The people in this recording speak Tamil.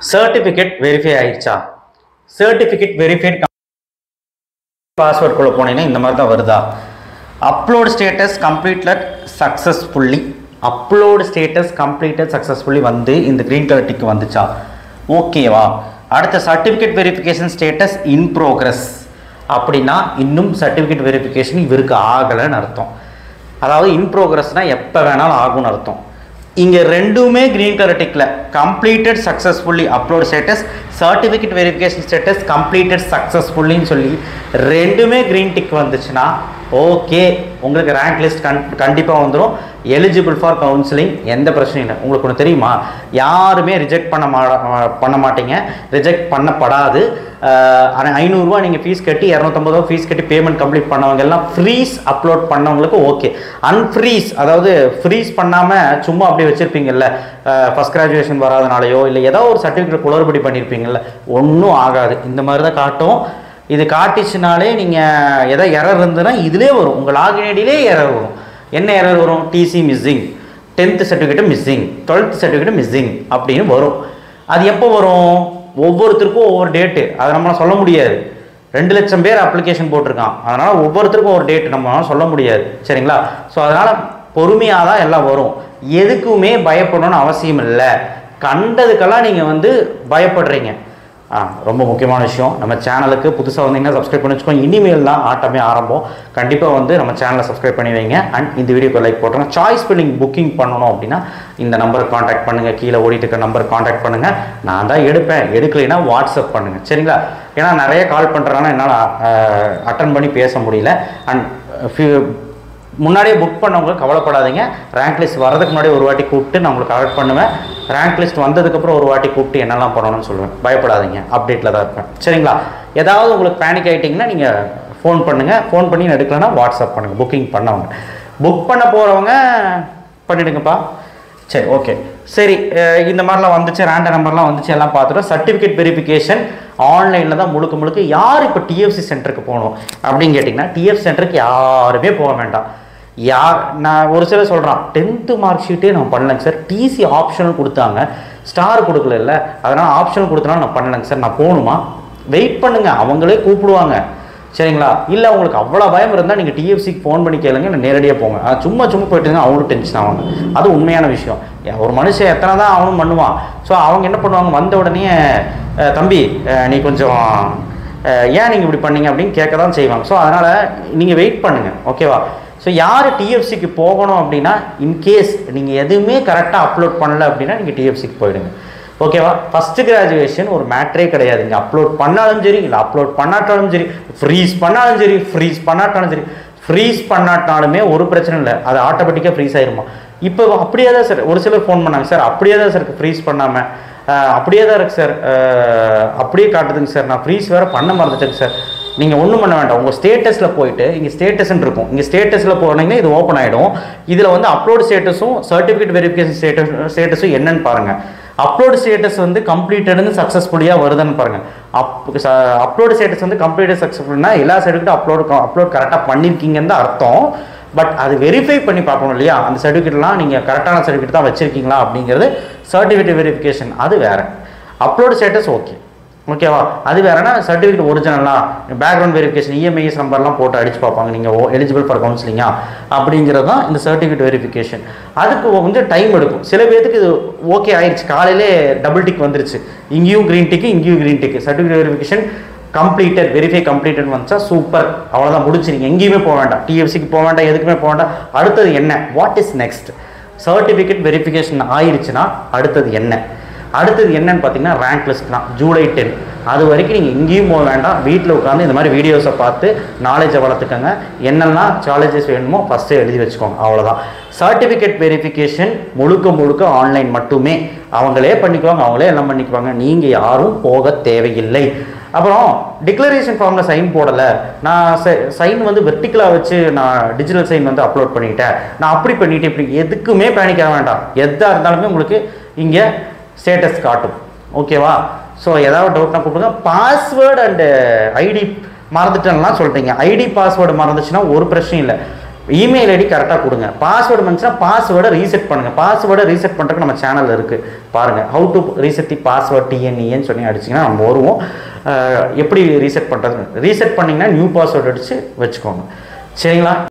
சர்டிஃபிகேட் வெரிஃபை ஆயிடுச்சா சர்டிஃபிகேட் வெரிஃபைட் பாஸ்வேர்ட் குள்ள போனீங்கன்னா இந்த மாதிரி தான் வருதா upload status completed successfully upload status completed successfully வந்து இந்த க்ரீன் கலர் டிக் வந்துச்சா ஓகேவா அடுத்த certificate verification status in progress அப்படின்னா இன்னும் சர்டிஃபிகேட் வெரிஃபிகேஷன் இவருக்கு ஆகலைன்னு அர்த்தம் அதாவது இன் ப்ரோக்ரஸ்னால் எப்போ வேணாலும் ஆகும்னு அர்த்தம் இங்கே ரெண்டுமே க்ரீன் கலர் டிக்கில் completed successfully upload status certificate verification status completed சக்ஸஸ்ஃபுல்லின்னு சொல்லி ரெண்டுமே க்ரீன் டிக் வந்துச்சுன்னா ஓகே உங்களுக்கு ரேங்க் லிஸ்ட் கண் கண்டிப்பாக வந்துடும் எலிஜிபிள் ஃபார் கவுன்சிலிங் எந்த பிரச்சனையும் இல்லை உங்களுக்கு ஒன்று தெரியுமா யாருமே ரிஜெக்ட் பண்ண மா பண்ண மாட்டீங்க ரிஜெக்ட் பண்ணப்படாது ஆனால் ஐநூறுரூவா நீங்கள் ஃபீஸ் கட்டி இரநூத்தம்பது ரூபா ஃபீஸ் கட்டி பேமெண்ட் கம்ப்ளீட் பண்ணவங்க எல்லாம் ஃப்ரீஸ் அப்லோட் பண்ணவங்களுக்கு ஓகே அன்ஃப்ரீஸ் அதாவது ஃப்ரீஸ் பண்ணாமல் சும்மா அப்படியே வச்சுருப்பீங்கல்ல ஃபஸ்ட் கிராஜுவேஷன் வராதனாலையோ இல்லை ஏதோ ஒரு சர்டிஃபிகேட் குளறுபடி பண்ணியிருப்பீங்கல்ல ஒன்றும் ஆகாது இந்த மாதிரி தான் காட்டும் இது காட்டிச்சுனாலே நீங்கள் எதோ எரர் இருந்ததுன்னா இதிலே வரும் உங்கள் லாகின் ஐடியிலே எரர் வரும் என்ன எரர் வரும் TC missing tenth certificate missing twelfth certificate missing அப்படின்னு வரும் அது எப்போ வரும் ஒவ்வொருத்தருக்கும் ஒவ்வொரு டேட்டு அதை நம்மளால் சொல்ல முடியாது ரெண்டு லட்சம் பேர் அப்ளிகேஷன் போட்டிருக்கான் அதனால் ஒவ்வொருத்தருக்கும் ஒரு டேட் நம்ம சொல்ல முடியாது சரிங்களா ஸோ அதனால் பொறுமையாக தான் எல்லாம் வரும் எதுக்குமே பயப்படணும்னு அவசியம் இல்லை கண்டதுக்கெல்லாம் நீங்கள் வந்து பயப்படுறீங்க ஆ ரொம்ப முக்கியமான விஷயம் நம்ம சேனலுக்கு புதுசாக வந்தீங்கன்னா சப்ஸ்கிரைப் பண்ணி வச்சுக்கோங்க இனிமேல் தான் ஆட்டமே ஆரம்பம் கண்டிப்பாக வந்து நம்ம சேனலை சப்ஸ்கிரைப் பண்ணி வைங்க அண்ட் இந்த வீடியோக்கு லைக் போட்டுருங்க சாய்ஸ் ஃபில்லிங் புக்கிங் பண்ணணும் அப்படின்னா இந்த நம்பருக்கு காண்டாக்ட் பண்ணுங்கள் கீழே ஓடிட்டு இருக்க நம்பருக்கு காண்டாக்ட் பண்ணுங்கள் நான் தான் எடுப்பேன் எடுக்கலைன்னா வாட்ஸ்அப் பண்ணுங்கள் சரிங்களா ஏன்னா நிறைய கால் பண்ணுறாங்கன்னா என்னால் அட்டன் பண்ணி பேச முடியல அண்ட் முன்னாடியே புக் பண்ணவங்க கவலைப்படாதீங்க ரேங்க் லிஸ்ட் வரதுக்கு முன்னாடி ஒரு வாட்டி கூப்பிட்டு நான் உங்களுக்கு கரெக்ட் பண்ணுவேன் ரேங்க் லிஸ்ட் வந்ததுக்கப்புறம் ஒரு வாட்டி கூப்பிட்டு என்னெல்லாம் பண்ணணும்னு சொல்லுவேன் பயப்படாதீங்க அப்டேட்டில் தான் இருப்பேன் சரிங்களா ஏதாவது உங்களுக்கு பேனிக் ஆகிட்டிங்கன்னா நீங்கள் ஃபோன் பண்ணுங்கள் ஃபோன் பண்ணி எடுக்கலைன்னா வாட்ஸ்அப் பண்ணுங்கள் புக்கிங் பண்ணவங்க புக் பண்ண போகிறவங்க பண்ணிடுங்கப்பா சரி ஓகே சரி அஹ் இந்த மாதிரிலாம் வந்துச்சு ரேண்டம் நம்பர்லாம் வந்துச்சு எல்லாம் பார்த்துட்டோம் சர்டிஃபிகேட் வெரிஃபிகேஷன் ஆன்லைனில் தான் முழுக்க முழுக்க யார் இப்போ டிஎஃப்சி சென்டருக்கு போகணும் அப்படின்னு கேட்டிங்கன்னா டிஎஃப் சென்டருக்கு யாருமே போக வேண்டாம் யார் நான் ஒரு சிலர் சொல்கிறான் டென்த்து மார்க் ஷீட்டே நான் பண்ணலைங்க சார் டிசி ஆப்ஷனல் கொடுத்தாங்க ஸ்டார் கொடுக்கல அதனால் ஆப்ஷனல் கொடுத்தனால நான் பண்ணலைங்க சார் நான் போகணுமா வெயிட் பண்ணுங்க அவங்களே கூப்பிடுவாங்க சரிங்களா இல்லை உங்களுக்கு அவ்வளோ பயம் இருந்தால் நீங்கள் டிஎஃப்சிக்கு ஃபோன் பண்ணி கேளுங்க இல்லை நேரடியாக போங்க அது சும்மா சும்மா போயிட்டு இருந்தா அவங்களும் டென்ஷன் ஆவாங்க அது உண்மையான விஷயம் ஏன் ஒரு மனுஷன் எத்தனை தான் அவனும் பண்ணுவான் ஸோ அவங்க என்ன பண்ணுவாங்க வந்த உடனே அஹ், தம்பி அஹ், நீ கொஞ்சம் அஹ், ஏன் நீங்கள் இப்படி பண்ணீங்க அப்படின்னு கேட்க தான் செய்வாங்க ஸோ அதனால் நீங்கள் வெயிட் பண்ணுங்கள் ஓகேவா ஸோ யார் டிஎஃப்சிக்கு போகணும் அப்படின்னா இன்கேஸ் நீங்கள் எதுவுமே கரெக்டாக அப்லோட் பண்ணல அப்படின்னா நீங்கள் டிஎஃப்சிக்கு போயிடுங்க ஓகேவா ஃபஸ்ட்டு கிராஜுவேஷன் ஒரு மேட்ரே கிடையாது இங்கே அப்லோட் பண்ணாலும் சரி இல்லை அப்லோட் பண்ணாட்டாலும் சரி ஃப்ரீஸ் பண்ணாலும் சரி ஃப்ரீஸ் பண்ணாட்டாலும் சரி ஃப்ரீஸ் பண்ணாட்டாலுமே ஒரு பிரச்சனை இல்லை அது ஆட்டோமேட்டிக்காக ஃப்ரீஸ் ஆயிருமா இப்போ அப்படியே தான் சார் ஒரு சிலர் ஃபோன் பண்ணாங்க சார் அப்படியே தான் சார் ஃப்ரீஸ் பண்ணாமல் அப்படியே தான் இருக்கு சார் அஹ், அப்படியே காட்டுதுங்க சார் நான் ஃப்ரீஸ் வேறு பண்ண மறந்துட்டேங்க சார் நீங்கள் ஒன்றும் பண்ண வேண்டாம் உங்கள் ஸ்டேட்டஸில் போயிட்டு இங்கே ஸ்டேட்டஸ்ன்னு இருக்கும் இங்கே ஸ்டேட்டஸில் போனீங்கன்னா இது ஓப்பன் ஆகிடும் இதில் வந்து அப்லோட் ஸ்டேட்டஸும் சர்டிஃபிகேட் வெரிஃபிகேஷன் ஸ்டேட்டஸ் ஸ்டேட்டஸும் என்னன்னு பாருங்கள் அப்லோட் ஸ்டேட்டஸ் வந்து கம்ப்ளீட்டட்னு சக்ஸஸ்ஃபுல்லியாக வருதுன்னு பாருங்கள் அப் அப்லோட் ஸ்டேட்டஸ் வந்து கம்ப்ளீட்டட் சக்ஸஸ்ஃபுல்னா எல்லா சர்டிஃபிகேட்டும் அப்லோட் அப்லோட் கரெக்டாக பண்ணியிருக்கீங்கன்னு தான் அர்த்தம் பட் அது வெரிஃபை பண்ணி பார்க்கணும் இல்லையா அந்த சர்டிஃபிகேட்லாம் நீங்கள் கரெக்டான சர்டிஃபிகேட் தான் வச்சுருக்கீங்களா அப்படிங்கிறது சர்டிஃபிகேட் வெரிஃபிகேஷன் அது வேறு அப்லோட் ஸ்டேட்டஸ் ஓகே ஓகேவா அது வேறனா சர்டிஃபிகேட் ஒரிஜினலாக பேக்ரவுண்ட் வெரிஃபிகேஷன் இஎம்ஐஎஸ் நம்பர்லாம் போட்டு அடிச்சு பார்ப்பாங்க நீங்கள் எலிஜிபிள் ஃபார் கவுன்சிலிங்கா அப்படிங்கிறது தான் இந்த சர்டிஃபிகேட் வெரிஃபிகேஷன் அதுக்கு வந்து டைம் எடுக்கும் சில பேர்த்துக்கு இது ஓகே ஆயிடுச்சு காலையிலே டபுள் டிக் வந்துருச்சு இங்கேயும் க்ரீன் டிக்கு இங்கேயும் green tick certificate verification completed verify completed வந்துச்சா சூப்பர் அவ்வளோதான் முடிச்சு நீங்கள் எங்கேயுமே போக வேண்டாம் டிஎஃப்சிக்கு போக வேண்டாம் எதுக்குமே போக வேண்டாம் அடுத்தது என்ன what is next certificate verification ஆயிருச்சுன்னா அடுத்தது என்ன அடுத்தது என்னன்னு பார்த்தீங்கன்னா ரேங்க் லிஸ்ட் தான் ஜூலை டென் அது வரைக்கும் நீங்கள் எங்கேயும் போக வேண்டாம் வீட்டில் உட்காந்து இந்த மாதிரி வீடியோஸை பார்த்து நாலேஜை வளர்த்துக்கோங்க என்னெல்லாம் காலேஜஸ் வேணுமோ ஃபஸ்ட்டு எழுதி வச்சுக்கோங்க அவ்வளோதான் சர்டிஃபிகேட் வெரிஃபிகேஷன் முழுக்க முழுக்க ஆன்லைன் மட்டுமே அவங்களே பண்ணிக்குவாங்க அவங்களே எல்லாம் பண்ணிக்குவாங்க நீங்கள் யாரும் போக தேவையில்லை அப்புறம் டிக்ளரேஷன் ஃபார்மில் சைன் போடலை நான் சைன் வந்து வெர்டிக்கலாக வச்சு நான் டிஜிட்டல் சைன் வந்து அப்லோட் பண்ணிட்டேன் நான் அப்படி பண்ணிட்டேன் இப்படி எதுக்குமே பேனிக் ஆக வேண்டாம் எதாக இருந்தாலுமே உங்களுக்கு இங்கே ஸ்டேட்டஸ் காட்டும் ஓகேவா ஸோ ஏதாவது டவுட்னா கூப்பிடுங்க பாஸ்வேர்டு அண்டு ஐடி மறந்துட்டேன்லாம் சொல்லிட்டீங்க ஐடி பாஸ்வேர்டு மறந்துச்சுன்னா ஒரு பிரச்சனையும் இல்லை இமெயில் ஐடி கரெக்டாக கொடுங்க பாஸ்வேர்டு வந்துச்சுன்னா பாஸ்வேர்டை ரீசெட் பண்ணுங்கள் பாஸ்வேர்டை ரீசெட் பண்ணுறதுக்கு நம்ம சேனல் இருக்குது பாருங்கள் how to reset the password டிஎன்இன்னு சொல்லி அடிச்சிங்கன்னா நம்ம வருவோம் அஹ் எப்படி ரீசெட் பண்ணுறது ரீசெட் பண்ணிங்கன்னா நியூ பாஸ்வேர்டு அடித்து வச்சுக்கோங்க சரிங்களா